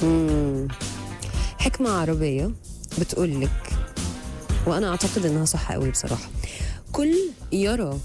مم. حكمة عربية بتقولك وأنا أعتقد إنها صح قوي بصراحة كل يرى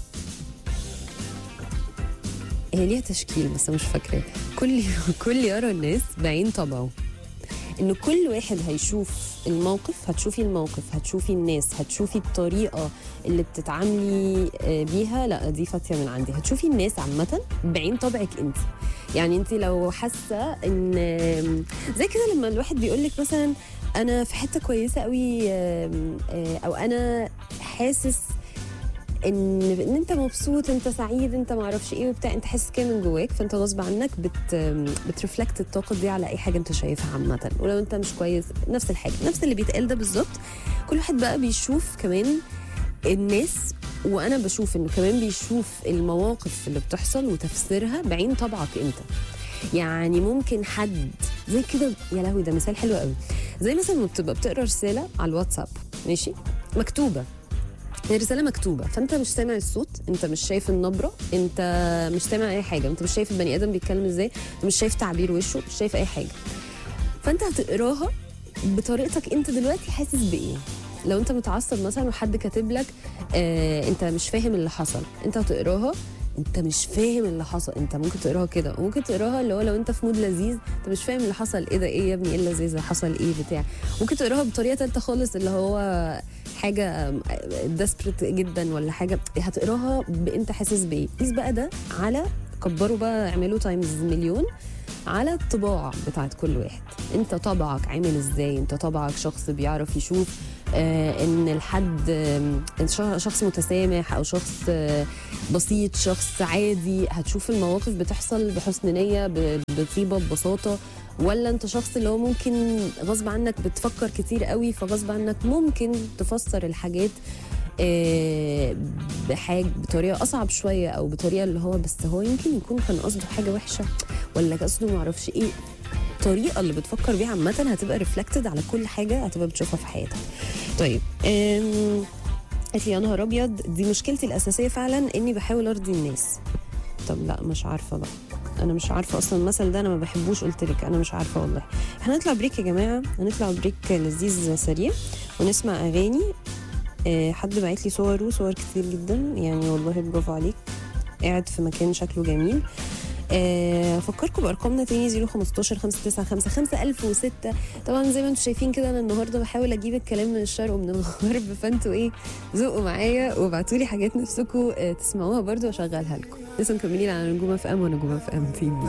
هي ليها تشكيل بس أنا مش فاكرة كل كل يرى الناس بعين طبعه إن كل واحد هيشوف الموقف هتشوفي الموقف هتشوفي الناس هتشوفي الطريقة اللي بتتعاملي آه، بيها لا دي فاتية من عندي هتشوفي الناس عامة بعين طبعك انت يعني انت لو حاسة ان زي كده لما الواحد بيقول لك مثلا انا في حتة كويسة قوي آم، آه، او انا حاسس ان ان انت مبسوط انت سعيد انت ما اعرفش ايه وبتاع انت حاسس كده من جواك فانت غصب عنك بت بترفلكت الطاقه دي على اي حاجه انت شايفها عامه ولو انت مش كويس نفس الحاجه نفس اللي بيتقال ده بالظبط كل واحد بقى بيشوف كمان الناس وانا بشوف انه كمان بيشوف المواقف اللي بتحصل وتفسيرها بعين طبعك انت يعني ممكن حد زي كده يا لهوي ده مثال حلو قوي زي مثلا لما بتبقى بتقرا رساله على الواتساب ماشي مكتوبه هي رساله مكتوبه فانت مش سامع الصوت انت مش شايف النبره انت مش سامع اي حاجه انت مش شايف البني ادم بيتكلم ازاي انت مش شايف تعبير وشه مش شايف اي حاجه فانت هتقراها بطريقتك انت دلوقتي حاسس بايه لو انت متعصب مثلا وحد كاتب لك آه انت مش فاهم اللي حصل انت هتقراها انت مش فاهم اللي حصل انت ممكن تقراها كده وممكن تقراها اللي هو لو انت في مود لذيذ انت مش فاهم اللي حصل ايه ده ايه يا ابني ايه اللذيذ ده حصل ايه بتاع ممكن تقراها بطريقه ثالثه خالص اللي هو حاجه ديسبريت جدا ولا حاجه هتقراها بانت حاسس بايه قيس بقى ده على كبروا بقى اعملوا تايمز مليون على الطباع بتاعت كل واحد انت طبعك عامل ازاي انت طبعك شخص بيعرف يشوف آه ان الحد آه ش- شخص متسامح او شخص آه بسيط شخص عادي هتشوف المواقف بتحصل بحسن نية ب- بطيبة ببساطة ولا انت شخص اللي هو ممكن غصب عنك بتفكر كتير قوي فغصب عنك ممكن تفسر الحاجات آه، بحاجة بطريقة أصعب شوية أو بطريقة اللي هو بس هو يمكن يكون كان قصده حاجة وحشة ولا قصده معرفش إيه الطريقة اللي بتفكر بيها عامة هتبقى ريفلكتد على كل حاجة هتبقى بتشوفها في حياتك طيب أم... قالت لي يا نهار ابيض دي مشكلتي الاساسيه فعلا اني بحاول ارضي الناس طب لا مش عارفه بقى انا مش عارفه اصلا المثل ده انا ما بحبوش قلت لك انا مش عارفه والله احنا هنطلع بريك يا جماعه هنطلع بريك لذيذ سريع ونسمع اغاني آه، حد بعت لي صور صور كتير جدا يعني والله برافو عليك قاعد في مكان شكله جميل آه، افكركم بارقامنا تاني 015 595 5006 طبعا زي ما انتم شايفين كده انا النهارده بحاول اجيب الكلام من الشرق ومن الغرب فانتوا ايه ذوقوا معايا وابعتوا لي حاجات نفسكم آه، تسمعوها برضو واشغلها لكم لسه مكملين على نجومه في ام ونجومه في ام تي في